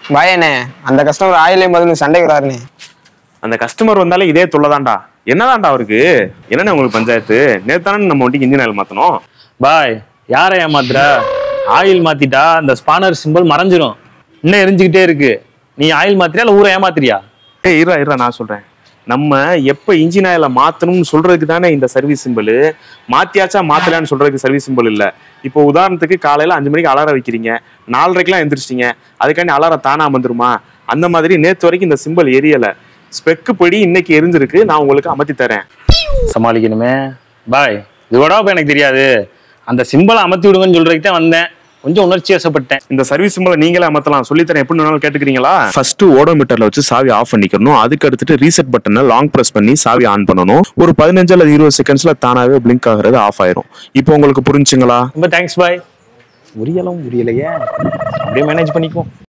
பாயண்ணே அந்த கஸ்டமர் ஆயிலே முதல்ல சண்டைக்கு வராருண்ணே அந்த கஸ்டமர் வந்தாலே இதே தொல்லைதான்டா என்னதான்டா அவருக்கு என்னண்ணே உங்களுக்கு பஞ்சாயத்து நேத்து தானே நம்ம வண்டிக்கு இன்ஜின் ஆயில் மாத்தணும் பாய் யாரை ஏமாத்துற ஆயில் மாத்திட்டா அந்த ஸ்பானர் சிம்பிள் மறைஞ்சிரும் இன்னும் எரிஞ்சுக்கிட்டே இருக்கு நீ ஆயில் மாத்திரியா இல்ல ஊரை ஏமாத்துறியா ஏய் இருடா இருடா நான் சொல்றேன் நம்ம எப்ப இன்ஜின் ஆயில மாத்தணும்னு சொல்றதுக்கு தானே இந்த சர்வீஸ் சிம்பிள் மாத்தியாச்சா மாத்தலான்னு சொல்றதுக்கு சர்வீஸ் சிம்பிள் இல்ல இப்போ உதாரணத்துக்கு காலையில அஞ்சு மணிக்கு அலாரம் வைக்கிறீங்க நாலரைக்கெல்லாம் எந்திரிச்சிட்டீங்க அதுக்காண்டி அலாரம் தானா வந்துருமா அந்த மாதிரி நேத்து வரைக்கும் இந்த சிம்பிள் எரியல ஸ்பெக்கு படி இன்னைக்கு எரிஞ்சிருக்கு நான் உங்களுக்கு அமர்த்தி தரேன் சமாளிக்கணுமே பாய் இதோட இப்ப எனக்கு தெரியாது அந்த சிம்பிளை அமர்த்தி விடுங்கன்னு சொல்றதுக்கு தான் வந்தேன் கொஞ்சம் உணர்ச்சி வசப்பட்டேன் இந்த சர்வீஸ் சிம்பிளை நீங்களே அமர்த்தலாம் சொல்லித்தரேன் எப்படி வேணாலும் கேட்டுக்கிறீங்களா ஃபர்ஸ்ட் ஓடோமீட்டர்ல வச்சு சாவி ஆஃப் பண்ணிக்கணும் அதுக்கு அடுத்துட்டு ரீசெட் பட்டனை லாங் பிரஸ் பண்ணி சாவி ஆன் பண்ணணும் ஒரு பதினஞ்சு அல்லது இருபது செகண்ட்ஸ்ல தானாவே பிளிங்க் ஆகுறது ஆஃப் ஆயிரும் இப்போ உங்களுக்கு புரிஞ்சுங்களா ரொம்ப தேங்க்ஸ் பாய் உரியலும் உரியலையே அப்படியே மேனேஜ் பண்ணிக்குவோம்